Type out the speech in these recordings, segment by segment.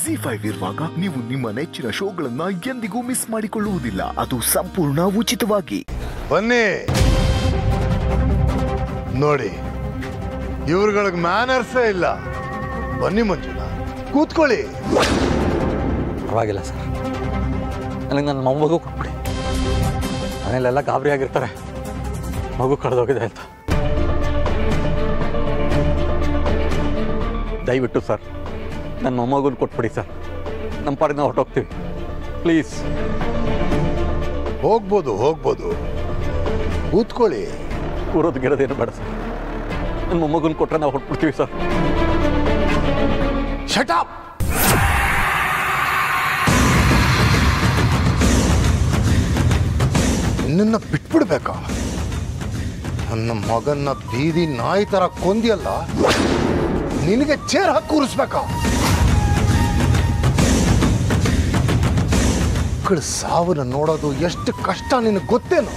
G five ಇರುವಾಗ ನೀವು ನಿಮ್ಮ ನೆಚ್ಚಿನ ಶೋಗಳನ್ನ ಎಂದಿಗೂ ಮಿಸ್ ಮಾಡಿಕೊಳ್ಳುವುದಿಲ್ಲ ಅದು ಸಂಪೂರ್ಣ ಉಚಿತವಾಗಿ ಬನ್ನಿ ನೋಡಿ ಇವ್ರುಗಳಿಗೆ ಮ್ಯಾನರ್ಸೇ ಇಲ್ಲ ಬನ್ನಿ ಮಂಜುನಾ ಕೂತ್ಕೊಳ್ಳಿ ಪರವಾಗಿಲ್ಲ ಸರ್ ನನಗೆ ನನ್ನ ಮೊಮ್ಮಗು ಕೊಟ್ಬಿಡಿ ಮನೇಲೆಲ್ಲ ಗಾಬರಿ ಆಗಿರ್ತಾರೆ ಮಗು ಕಳೆದೋಗಿದೆ ಅಂತ ದಯವಿಟ್ಟು ಸರ್ ನನ್ನ ಮೊಮ್ಮಗುನ ಕೊಟ್ಬಿಡಿ ಸರ್ ನಮ್ಮ ಪಾಡಿನ ಹೊರಟೋಗ್ತೀವಿ ಪ್ಲೀಸ್ ಹೋಗ್ಬೋದು ಹೋಗ್ಬೋದು ಕೂತ್ಕೊಳ್ಳಿ ಕೂರೋದು ಗಿರೋದೇನು ಬೇಡ ಸರ್ ನನ್ನ ಮೊಮ್ಮಗುನ ಕೊಟ್ಟರೆ ನಾವು ಹೊಟ್ಬಿಡ್ತೀವಿ ಸರ್ ಶಟಾಪ್ ನಿನ್ನ ಬಿಟ್ಬಿಡ್ಬೇಕಾ ನನ್ನ ಮಗನ್ನ ಬೀದಿ ನಾಯಿ ತರ ಕೊಂದಿಯಲ್ಲ ನಿನಗೆ ಚೇರ್ ಹಾಕಿ ಕೂರಿಸ್ಬೇಕಾ ಮಕ್ಕಳ ಸಾವನ್ನ ನೋಡೋದು ಎಷ್ಟು ಕಷ್ಟ ನಿನಗೆ ಗೊತ್ತೇನೋ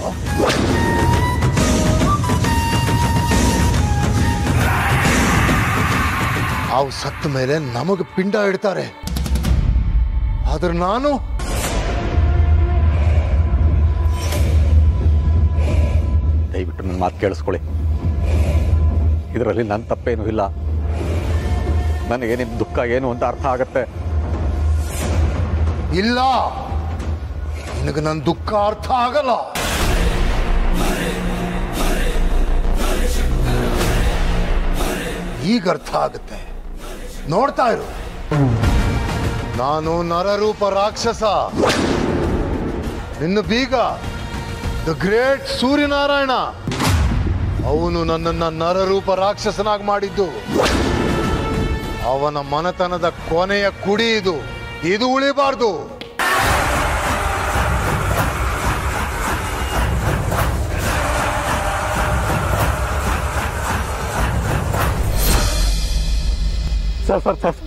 ಅವು ಸತ್ತ ಮೇಲೆ ನಮಗೆ ಪಿಂಡ ಇಡ್ತಾರೆ ಆದ್ರೆ ನಾನು ದಯವಿಟ್ಟು ನನ್ನ ಮಾತು ಕೇಳಿಸ್ಕೊಳ್ಳಿ ಇದರಲ್ಲಿ ನನ್ನ ತಪ್ಪೇನೂ ಇಲ್ಲ ನನಗೆ ನಿಮ್ಮ ದುಃಖ ಏನು ಅಂತ ಅರ್ಥ ಆಗತ್ತೆ ಇಲ್ಲ ನಿನಗೆ ನನ್ನ ದುಃಖ ಅರ್ಥ ಆಗಲ್ಲ ಈಗ ಅರ್ಥ ಆಗುತ್ತೆ ನೋಡ್ತಾ ಇರು ನಾನು ನರರೂಪ ರಾಕ್ಷಸ ನಿನ್ನ ಬೀಗ ದ ಗ್ರೇಟ್ ಸೂರ್ಯನಾರಾಯಣ ಅವನು ನನ್ನನ್ನ ನರರೂಪ ರಾಕ್ಷಸನಾಗಿ ಮಾಡಿದ್ದು ಅವನ ಮನತನದ ಕೊನೆಯ ಕುಡಿ ಇದು ಇದು ಉಳಿಬಾರ್ದು sir sir sir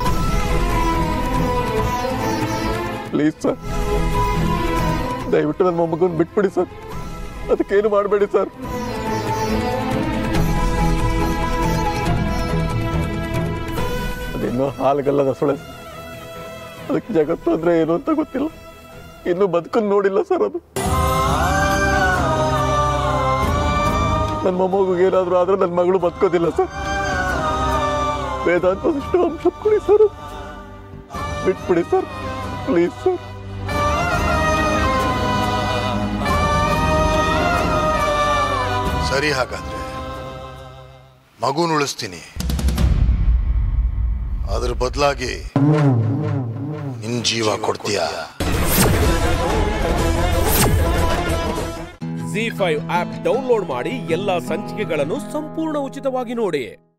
please sir ದಯವಿಟ್ಟು ನನ್ನ ಮೊಮ್ಮಗನ ಬಿಟ್ಬಿಡಿ ಸರ್ ಅದಕ್ಕೇನು ಮಾಡಬೇಡಿ ಸರ್ ಅದಿನ್ನೂ ಹಾಲ್ಗಲ್ಲದ ಸೊಳೆ ಅದಕ್ಕೆ ಜಗತ್ತು ಅಂದ್ರೆ ಏನು ಅಂತ ಗೊತ್ತಿಲ್ಲ ಇನ್ನು ಬದುಕನ್ನು ನೋಡಿಲ್ಲ ಸರ್ ಅದು ನನ್ನ ಮೊಮ್ಮಗಿಗೆ ಏನಾದರೂ ಆದ್ರೆ ನನ್ನ ಮಗಳು ಬದುಕೋದಿಲ್ಲ ಸರ್ ವೇದಾಂತ ದೃಷ್ಟಿ ಅಂಶ ಕೊಡಿ ಸರ್ ಬಿಟ್ಬಿಡಿ ಸರ್ ಪ್ಲೀಸ್ ಸರ್ ಸರಿ ಹಾಗಾದ್ರೆ ಮಗುನ ಉಳಿಸ್ತೀನಿ ಅದ್ರ ಬದಲಾಗಿ ನಿನ್ ಜೀವ ಕೊಡ್ತೀಯಾ ಜಿ ಫೈವ್ ಆಪ್ ಡೌನ್ಲೋಡ್ ಮಾಡಿ ಎಲ್ಲಾ ಸಂಚಿಕೆಗಳನ್ನು ಸಂಪೂರ್ಣ ಉಚಿತವಾಗಿ ನೋಡಿ